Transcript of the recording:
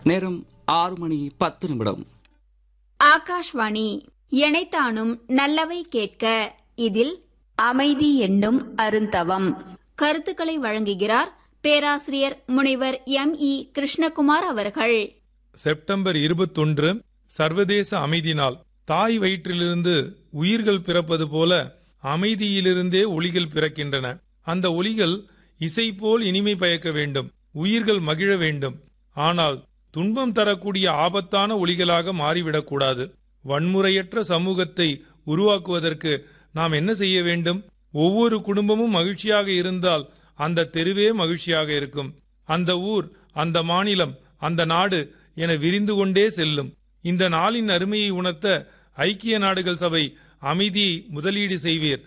நேரம் ஆறு மணி பத்து நிமிடம் ஆகாஷ்வாணி எனைத்தானும் நல்லவை கேட்க இதில் அமைதி என்னும் அருந்தவம் கருத்துக்களை வழங்குகிறார் பேராசிரியர் முனைவர் எம் இ கிருஷ்ணகுமார் அவர்கள் செப்டம்பர் இருபத்தொன்று சர்வதேச அமைதி நாள் தாய் வயிற்றிலிருந்து உயிர்கள் பிறப்பது போல அமைதியிலிருந்தே ஒளிகள் பிறக்கின்றன அந்த ஒளிகள் இசை போல் இனிமை பயக்க வேண்டும் உயிர்கள் மகிழ வேண்டும் ஆனால் துன்பம் தரக்கூடிய ஆபத்தான ஒளிகளாக மாறிவிடக்கூடாது வன்முறையற்ற சமூகத்தை உருவாக்குவதற்கு நாம் என்ன செய்ய வேண்டும் ஒவ்வொரு குடும்பமும் மகிழ்ச்சியாக இருந்தால் அந்த தெருவே மகிழ்ச்சியாக இருக்கும் அந்த ஊர் அந்த மாநிலம் அந்த நாடு என விரிந்து கொண்டே செல்லும் இந்த நாளின் அருமையை உணர்த்த ஐக்கிய நாடுகள் சபை அமைதியை முதலீடு செய்வீர்